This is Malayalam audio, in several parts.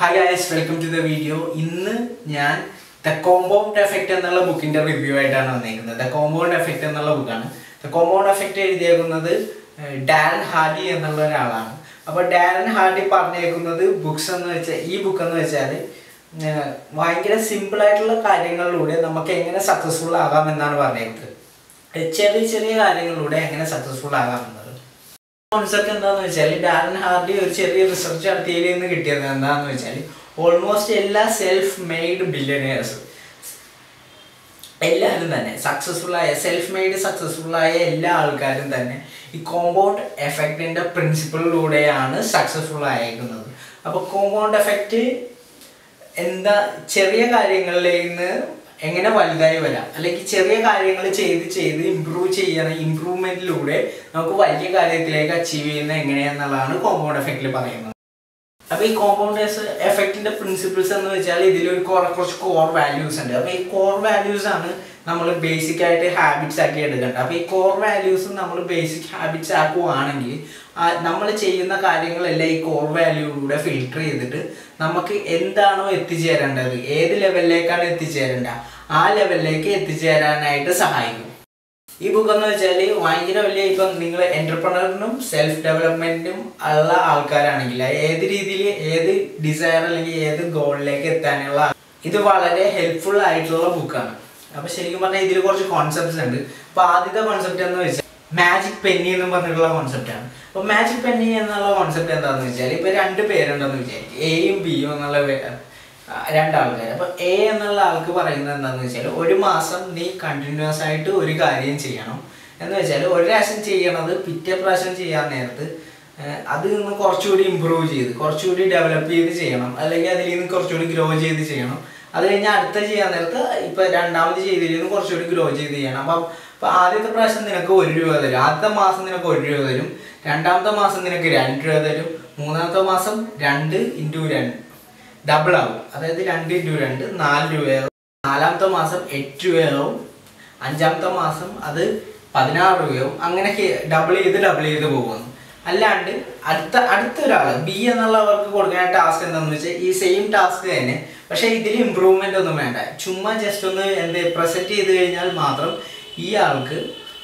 hi guys welcome to the video ഇന്ന് ഞാൻ ദ കോമ്പൗണ്ട് എഫക്റ്റ് എന്നുള്ള ബുക്കിന്റെ റിവ്യൂ ആയിട്ടാണ് വന്നിരിക്കുന്നത് ദ കോമ്പൗണ്ട് എഫക്റ്റ് എന്നുള്ള ബുക്കാണ് ദ കോമ്പൗണ്ട് എഫക്റ്റ് എഴുതിയേക്കുന്നത് ഏഹ്, ഡാരൻ ഹാർഡി എന്നുള്ള ഒരാളാണ് അപ്പോൾ ഡാരൻ ഹാർഡി പറഞ്ഞേക്കുന്നത് ബുക്സ് എന്ന് വെച്ചാൽ ഈ ബുക്ക് എന്ന് വെച്ചാൽ ഏഹ്, ഭയങ്കര സിമ്പിൾ ആയിട്ടുള്ള കാര്യങ്ങളിലൂടെ നമുക്ക് എങ്ങനെ സക്സസ്ഫുൾ ആകാം എന്നാണ് പറഞ്ഞേക്കുന്നത് ഏഹ്, ചെറിയ ചെറിയ കാര്യങ്ങളിലൂടെ എങ്ങനെ സക്സസ്ഫുൾ ആകാം എന്നത് കോൺസെപ്റ്റ് എന്താന്ന് വെച്ചാൽ ഡാരൻ ഹാർഡി ഒരു ചെറിയ റിസർച്ച് നടത്തിയതിൽ നിന്ന് കിട്ടിയത് എന്താന്ന് വെച്ചാൽ ഓൾമോസ്റ്റ് എല്ലാ സെൽഫ് മെയ്ഡ് ബില്യനേഴ്സ് എല്ലാവരും തന്നെ സക്സസ്ഫുൾ ആയ സെൽഫ് മെയ്ഡ് സക്സസ്ഫുൾ ആയ എല്ലാ ആൾക്കാരും തന്നെ ഈ കോമ്പൗണ്ട് എഫക്റ്റിന്റെ പ്രിൻസിപ്പിളിലൂടെയാണ് സക്സസ്ഫുൾ ആയേക്കുന്നത് അപ്പോൾ കോമ്പൗണ്ട് എഫക്റ്റ് എന്താ ചെറിയ കാര്യങ്ങളിൽ നിന്ന് എങ്ങനെ വലുതായി വരാം അല്ലെങ്കിൽ ചെറിയ കാര്യങ്ങൾ ചെയ്ത് ചെയ്ത് ഇമ്പ്രൂവ് ചെയ്യണ ഇമ്പ്രൂവ്മെന്റിലൂടെ നമുക്ക് വലിയ കാര്യത്തിലേക്ക് അച്ചീവ് ചെയ്യുന്ന എങ്ങനെയാന്നുള്ളതാണ് കോമ്പൗണ്ട് എഫക്റ്റിൽ പറയുന്നത് അപ്പൊ ഈ കോമ്പൗണ്ട് എഫക്റ്റിന്റെ പ്രിൻസിപ്പിൾസ് എന്ന് വെച്ചാൽ ഇതിലൊരു കുറെ കുറച്ച് കോർ വാല്യൂസ് ഉണ്ട് അപ്പൊ ഈ കോർ വാല്യൂസ് ആണ് നമ്മൾ ബേസിക് ആയിട്ട് ഹാബിറ്റ്സ് ആക്കി എടുക്കേണ്ടത് അപ്പൊ ഈ കോർ വാല്യൂസ് നമ്മൾ ബേസിക് ഹാബിറ്റ്സ് ആക്കുവാണെങ്കിൽ നമ്മൾ ചെയ്യുന്ന കാര്യങ്ങളെല്ലാം ഈ കോർ വാല്യൂയിലൂടെ ഫിൽട്ടർ ചെയ്തിട്ട് നമുക്ക് എന്താണോ എത്തിച്ചേരേണ്ടത് ഏത് ലെവലിലേക്കാണ് എത്തിച്ചേരേണ്ടത് ആ ലെവലിലേക്ക് എത്തിച്ചേരാനായിട്ട് സഹായിക്കും ഈ ബുക്ക് എന്ന് വെച്ചാൽ ഭയങ്കര വലിയ ഇപ്പം നിങ്ങൾ എന്റർപ്രണറിനും സെൽഫ് ഡെവലപ്മെന്റിനും ഉള്ള ആൾക്കാരാണെങ്കിൽ ഏത് രീതിയിൽ ഏത് ഡിസയർ അല്ലെങ്കിൽ ഏത് ഗോളിലേക്ക് എത്താനുള്ള ഇത് വളരെ ഹെൽപ്ഫുൾ ആയിട്ടുള്ള ബുക്കാണ് അപ്പൊ ശരിക്കും പറഞ്ഞാൽ ഇതിൽ കുറച്ച് കോൺസെപ്റ്റ്സ് ഉണ്ട് അപ്പൊ ആദ്യത്തെ കോൺസെപ്റ്റ് എന്ന് വെച്ചാൽ മാജിക് പെന്നി എന്ന് പറഞ്ഞിട്ടുള്ള കോൺസെപ്റ്റ് ആണ് അപ്പൊ മാജിക് പെന്നി എന്നുള്ള കോൺസെപ്റ്റ് എന്താണെന്ന് വെച്ചാൽ ഇപ്പൊ രണ്ട് പേരുണ്ടെന്ന് വിചാരിക്കും എയും ബിയും എന്നുള്ള പേ- ആ, രണ്ടാൾക്കാർ അപ്പൊ എ എന്നുള്ള ആൾക്ക് പറയുന്നത് എന്താണെന്ന് വെച്ചാൽ ഒരു മാസം നീ കണ്ടിന്യൂസ് ആയിട്ട് ഒരു കാര്യം ചെയ്യണം എന്ന് വെച്ചാൽ ഒരു പ്രാവശ്യം ചെയ്യണത് പിറ്റേ പ്രാവശ്യം ചെയ്യാൻ നേരത്ത് ഏഹ്, അതിൽ നിന്ന് കുറച്ചുകൂടി ഇമ്പ്രൂവ് ചെയ്ത് കുറച്ചുകൂടി ഡെവലപ്പ് ചെയ്ത് ചെയ്യണം അല്ലെങ്കിൽ അതിൽ നിന്ന് കുറച്ചുകൂടി ഗ്രോ ചെയ്ത് ചെയ്യണം അത് കഴിഞ്ഞ് അടുത്ത ചെയ്യാൻ നേരത്ത് ഇപ്പൊ രണ്ടാമത് ചെയ്തതിൽ നിന്ന് കുറച്ചുകൂടി ഗ്രോ ചെയ്ത് ചെയ്യണം അപ്പം അപ്പൊ ആദ്യത്തെ പ്രാവശ്യം നിനക്ക് ഒരു രൂപ തരും ആദ്യത്തെ മാസം നിനക്ക് ഒരു രൂപ തരും രണ്ടാമത്തെ മാസം നിനക്ക് രണ്ട് രൂപ തരും മൂന്നാമത്തെ മാസം രണ്ട് ഇൻറ്റു രണ്ട് ഡബിൾ ആവും അതായത് രണ്ട് ഇൻറ്റു രണ്ട് നാല് രൂപയാവും നാലാമത്തെ മാസം എട്ട് രൂപയാവും അഞ്ചാമത്തെ മാസം അത് പതിനാറ് രൂപയാവും അങ്ങനെ ഡബിൾ ചെയ്ത് ഡബിൾ ചെയ്ത് പോകുന്നു അല്ലാണ്ട് അടുത്ത അടുത്ത ഒരാൾ ബി എന്നുള്ളവർക്ക് കൊടുക്കുന്ന ടാസ്ക് എന്താണെന്ന് വെച്ചാൽ ഈ സെയിം ടാസ്ക് തന്നെ പക്ഷേ ഇതിൽ ഇമ്പ്രൂവ്മെന്റ് ഒന്നും വേണ്ട ചുമ്മാ ജസ്റ്റ് ഒന്ന് എന്ത് പ്രസന്റ് ചെയ്ത് കഴിഞ്ഞാൽ മാത്രം ഈ ആൾക്ക്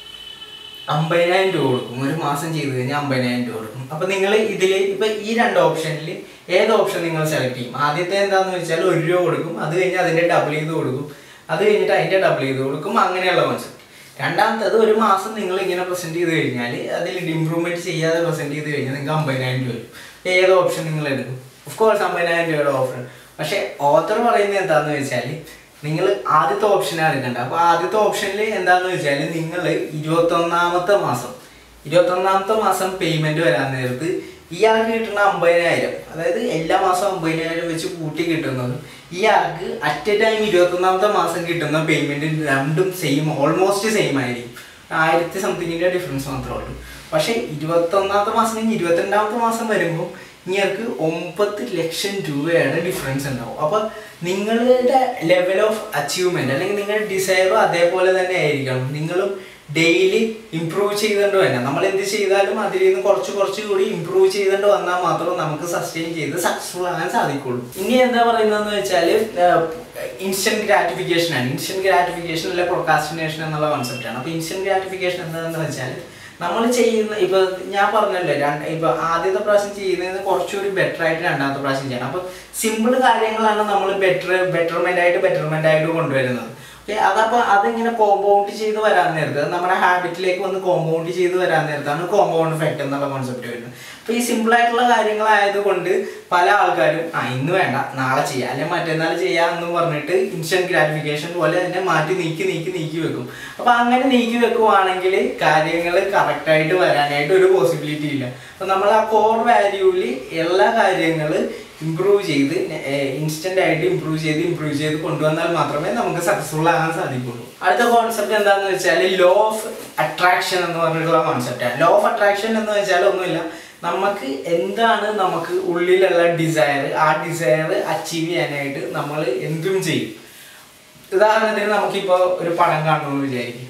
അമ്പതിനായിരം രൂപ കൊടുക്കും ഒരു മാസം ചെയ്ത് കഴിഞ്ഞാൽ അമ്പതിനായിരം രൂപ കൊടുക്കും അപ്പൊ നിങ്ങൾ ഇതിൽ ഇപ്പൊ ഈ രണ്ട് ഓപ്ഷനിൽ ഏത് ഓപ്ഷൻ നിങ്ങൾ സെലക്ട് ചെയ്യും ആദ്യത്തെ എന്താന്ന് വെച്ചാൽ ഒരു രൂപ കൊടുക്കും അത് കഴിഞ്ഞ് അതിന്റെ ഡബിൾ ചെയ്ത് കൊടുക്കും അത് കഴിഞ്ഞിട്ട് അതിന്റെ ഡബിൾ ചെയ്ത് കൊടുക്കും അങ്ങനെയുള്ള കോൺസെപ്റ്റ് രണ്ടാമത്തത് ഒരു മാസം നിങ്ങൾ ഇങ്ങനെ പ്രസന്റ് ചെയ്ത് കഴിഞ്ഞാൽ അതിൽ ഇമ്പ്രൂവ്മെന്റ് ചെയ്യാതെ പ്രസന്റ് ചെയ്ത് കഴിഞ്ഞാൽ നിങ്ങൾക്ക് അമ്പതിനായിരം രൂപ വരും ഏത് ഓപ്ഷൻ നിങ്ങൾ എടുക്കും ഓഫ് കോഴ്സ് അമ്പതിനായിരം രൂപയുടെ ഓപ്ഷൻ പക്ഷെ ഓത്തർ പറയുന്നത് എന്താന്ന് വെച്ചാൽ നിങ്ങൾ ആദ്യത്തെ ഓപ്ഷനാണ് എടുക്കേണ്ടത് അപ്പോൾ ആദ്യത്തെ ഓപ്ഷനിൽ എന്താന്ന് വെച്ചാൽ നിങ്ങൾ ഇരുപത്തൊന്നാമത്തെ മാസം ഇരുപത്തൊന്നാമത്തെ മാസം പേയ്മെന്റ് വരാൻ നേരത്ത് ഇയാൾക്ക് കിട്ടുന്ന അമ്പതിനായിരം അതായത് എല്ലാ മാസവും അമ്പതിനായിരം വെച്ച് കൂട്ടി കിട്ടുന്നത് ഇയാൾക്ക് അറ്റ് എ ടൈം ഇരുപത്തൊന്നാമത്തെ മാസം കിട്ടുന്ന പേയ്മെന്റ് രണ്ടും സെയിം ഓൾമോസ്റ്റ് സെയിം ആയിരിക്കും ആയിരത്തി സംതിങ്ങിന്റെ ഡിഫറൻസ് മാത്രമേ ഉള്ളൂ പക്ഷേ ഇരുപത്തൊന്നാമത്തെ മാസം കഴിഞ്ഞ് ഇരുപത്തിരണ്ടാമത്തെ മാസം വരുമ്പോൾ ഇങ്ങൾക്ക് ഒമ്പത് ലക്ഷം രൂപയുടെ ഡിഫറൻസ് ഉണ്ടാവും അപ്പോൾ നിങ്ങളുടെ ലെവൽ ഓഫ് അച്ചീവ്മെന്റ് അല്ലെങ്കിൽ നിങ്ങളുടെ ഡിസൈറും അതേപോലെ തന്നെ ആയിരിക്കണം നിങ്ങളും ഡെയിലി ഇമ്പ്രൂവ് ചെയ്തുകൊണ്ട് തന്നെ നമ്മൾ എന്ത് ചെയ്താലും അതിൽ നിന്ന് കുറച്ച് കുറച്ച് കൂടി ഇമ്പ്രൂവ് ചെയ്തുകൊണ്ട് വന്നാൽ മാത്രം നമുക്ക് സസ്റ്റെയിൻ ചെയ്ത് സക്സസ്ഫുൾ ആകാൻ സാധിക്കുള്ളൂ ഇനി എന്താ പറയുന്നതെന്ന് വെച്ചാൽ ഇൻസ്റ്റന്റ് ഗ്രാറ്റിഫിക്കേഷൻ ആണ് ഇൻസ്റ്റന്റ് ഗ്രാറ്റിഫിക്കേഷൻ അല്ലെ പ്രൊക്കാസ്റ്റിനേഷൻ എന്നുള്ള കോൺസെപ്റ്റ് ആണ് അപ്പോൾ ഇൻസ്റ്റന്റ് ഗ്രാറ്റിഫിക്കേഷൻ എന്താണെന്ന് വെച്ചാൽ നമ്മൾ ചെയ്യുന്ന ഇപ്പൊ ഞാൻ പറഞ്ഞല്ലോ രണ്ട് ഇപ്പൊ ആദ്യത്തെ പ്രാവശ്യം ചെയ്യുന്നതിന് കുറച്ചുകൂടി ബെറ്റർ ആയിട്ട് രണ്ടാമത്തെ പ്രാവശ്യം ചെയ്യണം അപ്പൊ സിമ്പിൾ കാര്യങ്ങളാണ് നമ്മൾ ബെറ്റർ ബെറ്റർമെന്റ് ആയിട്ട് ബെറ്റർമെന്റ് ആയിട്ട് കൊണ്ടുവരുന്നത് ഓക്കെ അതപ്പോൾ അതിങ്ങനെ കോമ്പൗണ്ട് ചെയ്ത് വരാൻ നേരത്ത് അത് നമ്മുടെ ഹാബിറ്റിലേക്ക് വന്ന് കോമ്പൗണ്ട് ചെയ്ത് വരാൻ നേരത്താണ് കോമ്പൗണ്ട് എഫക്റ്റ് എന്നുള്ള കോൺസെപ്റ്റ് വരുന്നത് അപ്പോൾ ഈ സിമ്പിൾ ആയിട്ടുള്ള കാര്യങ്ങളായതുകൊണ്ട് പല ആൾക്കാരും ആ ഇന്ന് വേണ്ട നാളെ ചെയ്യാം അല്ലെങ്കിൽ മറ്റന്നാൾ ചെയ്യാം എന്ന് പറഞ്ഞിട്ട് ഇൻസ്റ്റന്റ് ഗ്രാറ്റിഫിക്കേഷൻ പോലെ തന്നെ മാറ്റി നീക്കി നീക്കി നീക്കി വെക്കും അപ്പോൾ അങ്ങനെ നീക്കി വെക്കുവാണെങ്കിൽ കാര്യങ്ങൾ കറക്റ്റായിട്ട് വരാനായിട്ട് ഒരു പോസിബിലിറ്റി ഇല്ല അപ്പോൾ നമ്മൾ ആ കോർ വാല്യൂവിൽ എല്ലാ കാര്യങ്ങൾ ഇമ്പ്രൂവ് ചെയ്ത് ഇൻസ്റ്റന്റ് ആയിട്ട് ഇമ്പ്രൂവ് ചെയ്ത് ഇമ്പ്രൂവ് ചെയ്ത് കൊണ്ടുവന്നാൽ മാത്രമേ നമുക്ക് സക്സസ്ഫുൾ ആകാൻ സാധിക്കുള്ളൂ അടുത്ത കോൺസെപ്റ്റ് എന്താണെന്ന് വെച്ചാൽ ലോ ഓഫ് അട്രാക്ഷൻ എന്ന് പറഞ്ഞിട്ടുള്ള കോൺസെപ്റ്റാണ് ലോ ഓഫ് അട്രാക്ഷൻ എന്ന് വെച്ചാൽ ഒന്നുമില്ല നമുക്ക് എന്താണ് നമുക്ക് ഉള്ളിലുള്ള ഡിസയർ ആ ഡിസയർ അച്ചീവ് ചെയ്യാനായിട്ട് നമ്മൾ എന്തും ചെയ്യും ഉദാഹരണത്തിന് നമുക്കിപ്പോൾ ഒരു പടം കാണണമെന്ന് വിചാരിക്കും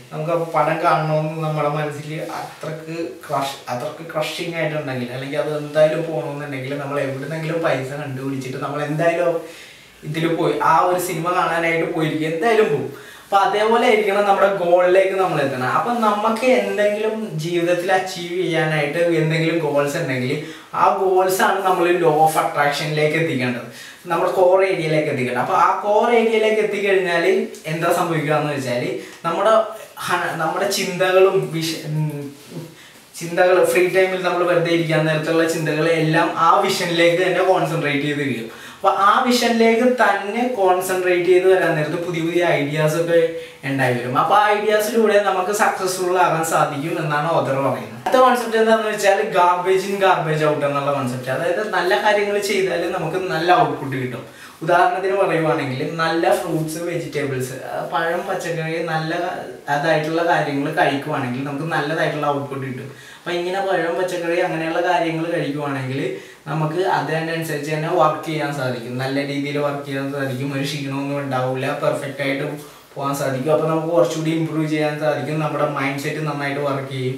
നമുക്ക് ആ പടം കാണണമെന്ന് നമ്മുടെ മനസ്സിൽ അത്രക്ക് ക്രഷ് അത്രക്ക് ക്രഷിങ് ആയിട്ടുണ്ടെങ്കിൽ അല്ലെങ്കിൽ അത് എന്തായാലും പോകണമെന്നുണ്ടെങ്കിൽ നമ്മൾ എവിടുന്നെങ്കിലും പൈസ കണ്ടുപിടിച്ചിട്ട് നമ്മൾ എന്തായാലും ഇതിൽ പോയി ആ ഒരു സിനിമ കാണാനായിട്ട് പോയിരിക്കും എന്തായാലും പോകും അപ്പൊ അതേപോലെ ആയിരിക്കണം നമ്മുടെ ഗോളിലേക്ക് നമ്മൾ എത്തണം അപ്പൊ നമുക്ക് എന്തെങ്കിലും ജീവിതത്തിൽ അച്ചീവ് ചെയ്യാനായിട്ട് എന്തെങ്കിലും ഗോൾസ് ഉണ്ടെങ്കിൽ ആ ഗോൾസ് ആണ് നമ്മൾ ലോ ഓഫ് അട്രാക്ഷനിലേക്ക് എത്തിക്കേണ്ടത് നമ്മുടെ കോർ ഏരിയയിലേക്ക് എത്തിക്കേണ്ടത് അപ്പൊ ആ കോർ ഏരിയയിലേക്ക് എത്തിക്കഴിഞ്ഞാൽ എന്താ സംഭവിക്കുക എന്ന് വെച്ചാൽ നമ്മുടെ ഹ- നമ്മുടെ ചിന്തകളും വിഷ ഉം, ചിന്തകൾ ഫ്രീ ടൈമിൽ നമ്മൾ വെറുതെ ഇരിക്കാൻ നേരത്തുള്ള ചിന്തകൾ എല്ലാം ആ വിഷനിലേക്ക് തന്നെ കോൺസെൻട്രേറ്റ് ചെയ്ത് കഴിയും അപ്പൊ ആ വിഷനിലേക്ക് തന്നെ കോൺസെൻട്രേറ്റ് ചെയ്ത് വരാൻ നേരത്ത് പുതിയ പുതിയ ഐഡിയാസ് ഒക്കെ ഉണ്ടായി വരും അപ്പൊ ആ ഐഡിയാസിലൂടെ നമുക്ക് സക്സസ്ഫുൾ ആകാൻ സാധിക്കും എന്നാണ് ഓദർ പറയുന്നത് അടുത്ത കോൺസെപ്റ്റ് എന്താണെന്ന് വെച്ചാൽ ഗാർബേജ് ഇൻ ഗാർബേജ് ഔട്ട് എന്നുള്ള കോൺസെപ്റ്റ് അതായത് നല്ല കാര്യങ്ങൾ ചെയ്താൽ നമുക്ക് നല്ല ഔട്ട്പുട്ട് കിട്ടും ഉദാഹരണത്തിന് പറയുവാണെങ്കിൽ നല്ല ഫ്രൂട്ട്സ് വെജിറ്റബിൾസ് പഴം പച്ചക്കറി നല്ല അതായിട്ടുള്ള കാര്യങ്ങൾ കഴിക്കുവാണെങ്കിൽ നമുക്ക് നല്ലതായിട്ടുള്ള ഔട്ട്പുട്ട് കിട്ടും അപ്പം ഇങ്ങനെ പഴം പച്ചക്കറി അങ്ങനെയുള്ള കാര്യങ്ങൾ കഴിക്കുവാണെങ്കിൽ നമുക്ക് അതിനനുസരിച്ച് തന്നെ വർക്ക് ചെയ്യാൻ സാധിക്കും നല്ല രീതിയിൽ വർക്ക് ചെയ്യാൻ സാധിക്കും ഒരു ക്ഷീണമൊന്നും ഉണ്ടാവില്ല പെർഫെക്റ്റ് ആയിട്ട് പോകാൻ സാധിക്കും അപ്പോൾ നമുക്ക് കുറച്ചുകൂടി ഇമ്പ്രൂവ് ചെയ്യാൻ സാധിക്കും നമ്മുടെ മൈൻഡ് സെറ്റ് നന്നായിട്ട് വർക്ക് ചെയ്യും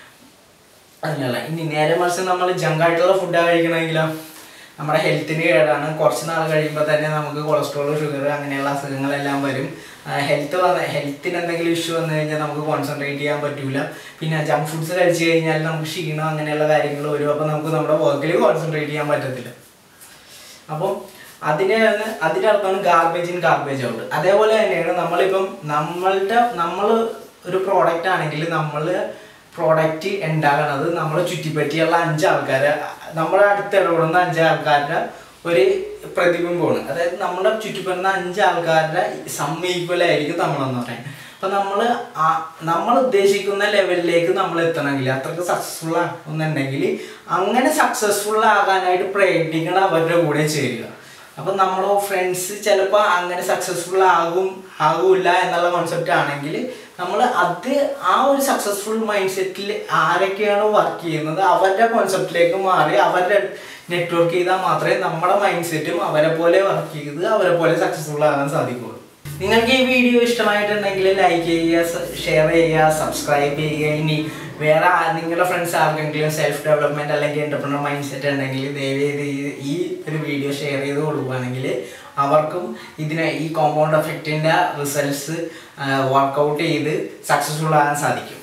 അങ്ങനെയല്ല ഇനി നേരെ മറിച്ച് നമ്മൾ ജങ്കായിട്ടുള്ള ഫുഡാണ് കഴിക്കണമെങ്കിലോ നമ്മുടെ ഹെൽത്തിന് കേടാണ് കുറച്ച് നാൾ കഴിയുമ്പോൾ തന്നെ നമുക്ക് കൊളസ്ട്രോൾ ഷുഗർ അങ്ങനെയുള്ള അസുഖങ്ങളെല്ലാം വരും ഹെൽത്ത് വന്ന ഹെൽത്തിന് എന്തെങ്കിലും ഇഷ്യൂ വന്നു കഴിഞ്ഞാൽ നമുക്ക് കോൺസെൻട്രേറ്റ് ചെയ്യാൻ പറ്റൂല പിന്നെ ജങ്ക് ഫുഡ്സ് കഴിച്ചു കഴിഞ്ഞാൽ നമുക്ക് ക്ഷീണം അങ്ങനെയുള്ള കാര്യങ്ങൾ വരും അപ്പോൾ നമുക്ക് നമ്മുടെ വർക്കിൽ കോൺസെൻട്രേറ്റ് ചെയ്യാൻ പറ്റത്തില്ല അപ്പം അതിനെയാണ് അതിൻ്റെ അർത്ഥമാണ് ഗാർബേജ് ഇൻ ഗാർബേജ് ഔട്ട് അതേപോലെ തന്നെയാണ് നമ്മളിപ്പം നമ്മളുടെ നമ്മൾ ഒരു പ്രോഡക്റ്റ് ആണെങ്കിൽ നമ്മൾ പ്രോഡക്റ്റ് ഉണ്ടാകണത് നമ്മളെ ചുറ്റിപ്പറ്റിയുള്ള അഞ്ച് ആൾക്കാരെ നമ്മുടെ അടുത്ത് ഇടപെടുന്ന അഞ്ച് ആൾക്കാരുടെ ഒരു പ്രതിബിംബമാണ് അതായത് നമ്മുടെ ചുറ്റിപ്പറ്റുന്ന അഞ്ച് ആൾക്കാരുടെ സം ഈക്വൽ ആയിരിക്കും നമ്മളെന്ന് പറയുന്നത് അപ്പൊ നമ്മൾ നമ്മൾ ഉദ്ദേശിക്കുന്ന ലെവലിലേക്ക് നമ്മൾ എത്തണമെങ്കിൽ അത്രക്ക് സക്സസ്ഫുൾ ആകുന്നുണ്ടെങ്കിൽ അങ്ങനെ സക്സസ്ഫുൾ ആകാനായിട്ട് പ്രയത്നിക്കണം അവരുടെ കൂടെ ചേരുക അപ്പൊ നമ്മളോ ഫ്രണ്ട്സ് ചിലപ്പോൾ അങ്ങനെ സക്സസ്ഫുൾ ആകും ആകൂല എന്നുള്ള കോൺസെപ്റ്റ് ആണെങ്കിൽ നമ്മൾ അത് ആ ഒരു സക്സസ്ഫുൾ മൈൻഡ് സെറ്റിൽ ആരൊക്കെയാണോ വർക്ക് ചെയ്യുന്നത് അവരുടെ കോൺസെപ്റ്റിലേക്ക് മാറി അവരുടെ നെറ്റ്വർക്ക് ചെയ്താൽ മാത്രമേ നമ്മുടെ മൈൻഡ് സെറ്റും അവരെ പോലെ വർക്ക് ചെയ്ത് അവരെ പോലെ സക്സസ്ഫുൾ ആകാൻ സാധിക്കുള്ളൂ നിങ്ങൾക്ക് ഈ വീഡിയോ ഇഷ്ടമായിട്ടുണ്ടെങ്കിൽ ലൈക്ക് ചെയ്യുക ഷെയർ ചെയ്യുക സബ്സ്ക്രൈബ് ചെയ്യുക ഇനി വേറെ ആ- നിങ്ങളുടെ ഫ്രണ്ട്സ് ആർക്കെങ്കിലും സെൽഫ് ഡെവലപ്മെന്റ് അല്ലെങ്കിൽ എന്റർപ്രണർ മൈൻഡ് സെറ്റ് ഉണ്ടെങ്കിൽ ദയവേത് ഈ- ഈ ഒരു വീഡിയോ ഷെയർ ചെയ്ത് കൊടുക്കുകയാണെങ്കിൽ അവർക്കും ഇതിനെ ഈ കോമ്പൗണ്ട് എഫക്റ്റിൻ്റെ റിസൾട്ട്സ് വർക്കൗട്ട് ചെയ്ത് സക്സസ്ഫുൾ ആകാൻ സാധിക്കും